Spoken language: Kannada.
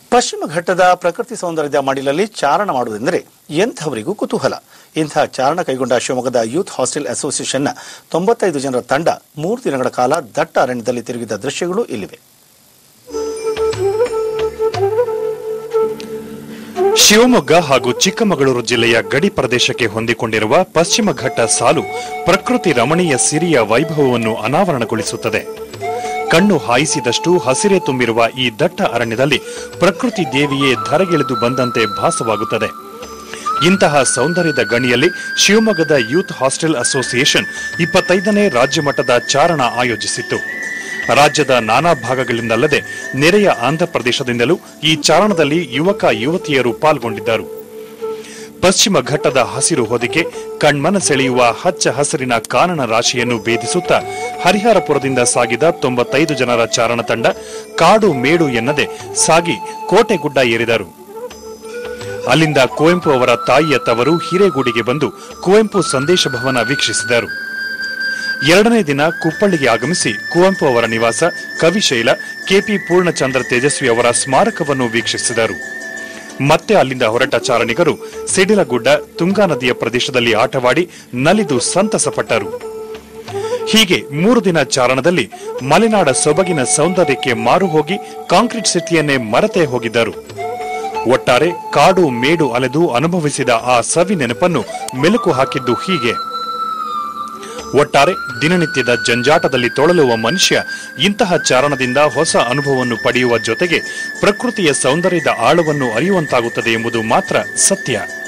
ಪಶ್ಚಿಮ ಘಟ್ಟದ ಪ್ರಕೃತಿ ಸೌಂದರ್ಯದ ಮಡಿಲಲ್ಲಿ ಚಾರಣ ಮಾಡುವುದೆಂದರೆ ಎಂಥವರಿಗೂ ಕುತೂಹಲ ಇಂತಹ ಚಾರಣ ಕೈಗೊಂಡ ಶಿವಮೊಗ್ಗದ ಯೂತ್ ಹಾಸ್ಟೆಲ್ ಅಸೋಸಿಯೇಷನ್ನ ತೊಂಬತ್ತೈದು ಜನರ ತಂಡ ಮೂರು ದಿನಗಳ ಕಾಲ ದಟ್ಟ ಅರಣ್ಯದಲ್ಲಿ ತಿರುಗಿದ ದೃಶ್ಯಗಳು ಇಲ್ಲಿವೆ ಶಿವಮೊಗ್ಗ ಹಾಗೂ ಚಿಕ್ಕಮಗಳೂರು ಜಿಲ್ಲೆಯ ಗಡಿ ಪ್ರದೇಶಕ್ಕೆ ಹೊಂದಿಕೊಂಡಿರುವ ಪಶ್ಚಿಮ ಘಟ್ಟ ಸಾಲು ಪ್ರಕೃತಿ ರಮಣೀಯ ಸಿರಿಯ ವೈಭವವನ್ನು ಅನಾವರಣಗೊಳಿಸುತ್ತದೆ ಕಣ್ಣು ಹಾಯಿಸಿದಷ್ಟು ಹಸಿರೆ ತುಂಬಿರುವ ಈ ದಟ್ಟ ಅರಣ್ಯದಲ್ಲಿ ಪ್ರಕೃತಿ ದೇವಿಯೇ ಧರೆಗಿಳಿದು ಬಂದಂತೆ ಭಾಸವಾಗುತ್ತದೆ ಇಂತಹ ಸೌಂದರ್ಯದ ಗಣಿಯಲ್ಲಿ ಶಿವಮೊಗ್ಗದ ಯೂತ್ ಹಾಸ್ಟೆಲ್ ಅಸೋಸಿಯೇಷನ್ ಇಪ್ಪತ್ತೈದನೇ ರಾಜ್ಯ ಮಟ್ಟದ ಚಾರಣ ಆಯೋಜಿಸಿತ್ತು ರಾಜ್ಯದ ನಾನಾ ಭಾಗಗಳಿಂದಲ್ಲದೆ ನೆರೆಯ ಆಂಧ್ರಪ್ರದೇಶದಿಂದಲೂ ಈ ಚಾರಣದಲ್ಲಿ ಯುವಕ ಯುವತಿಯರು ಪಾಲ್ಗೊಂಡಿದ್ದರು ಪಶ್ಚಿಮ ಘಟ್ಟದ ಹಸಿರು ಹೊದಿಕೆ ಕಣ್ಮನ ಸೆಳೆಯುವ ಹಚ್ಚ ಹಸಿರಿನ ಕಾನನ ರಾಶಿಯನ್ನು ಭೇದಿಸುತ್ತಾ ಹರಿಹರಪುರದಿಂದ ಸಾಗಿದ ತೊಂಬತ್ತೈದು ಜನರ ಚಾರಣ ತಂಡ ಕಾಡು ಮೇಡು ಎನ್ನದೆ ಸಾಗಿ ಕೋಟೆಗುಡ್ಡ ಏರಿದರು ಅಲ್ಲಿಂದ ಕುವೆಂಪು ಅವರ ತಾಯಿಯ ತವರು ಹಿರೇಗೂಡಿಗೆ ಬಂದು ಕುವೆಂಪು ಸಂದೇಶ ಭವನ ವೀಕ್ಷಿಸಿದರು ಎರಡನೇ ದಿನ ಕುಪ್ಪಳ್ಳಿಗೆ ಆಗಮಿಸಿ ಕುವೆಂಪು ಅವರ ನಿವಾಸ ಕವಿಶೈಲ ಕೆಪಿ ಪೂರ್ಣಚಂದ್ರ ತೇಜಸ್ವಿ ಅವರ ಸ್ಮಾರಕವನ್ನು ವೀಕ್ಷಿಸಿದರು ಮತ್ತೆ ಅಲ್ಲಿಂದ ಹೊರಟ ಚಾರಣಿಗರು ಸಿಡಿಲಗುಡ್ಡ ತುಂಗಾ ನದಿಯ ಪ್ರದೇಶದಲ್ಲಿ ಆಟವಾಡಿ ನಲಿದು ಸಂತಸಪಟ್ಟರು ಹೀಗೆ ಮೂರು ದಿನ ಚಾರಣದಲ್ಲಿ ಮಲೆನಾಡ ಸೊಬಗಿನ ಸೌಂದರ್ಯಕ್ಕೆ ಮಾರು ಹೋಗಿ ಕಾಂಕ್ರೀಟ್ ಸಿಟಿಯನ್ನೇ ಮರೆತೇ ಹೋಗಿದ್ದರು ಒಟ್ಟಾರೆ ಕಾಡು ಮೇಡು ಅಲೆದು ಅನುಭವಿಸಿದ ಆ ಸವಿ ನೆನಪನ್ನು ಮೆಲುಕು ಹಾಕಿದ್ದು ಹೀಗೆ ಒಟ್ಟಾರೆ ದಿನನಿತ್ಯದ ಜಂಜಾಟದಲ್ಲಿ ತೊಳಲುವ ಮನುಷ್ಯ ಇಂತಹ ಚಾರಣದಿಂದ ಹೊಸ ಅನುಭವವನ್ನು ಪಡೆಯುವ ಜೊತೆಗೆ ಪ್ರಕೃತಿಯ ಸೌಂದರ್ಯದ ಆಳವನ್ನು ಅರಿಯುವಂತಾಗುತ್ತದೆ ಎಂಬುದು ಮಾತ್ರ ಸತ್ಯ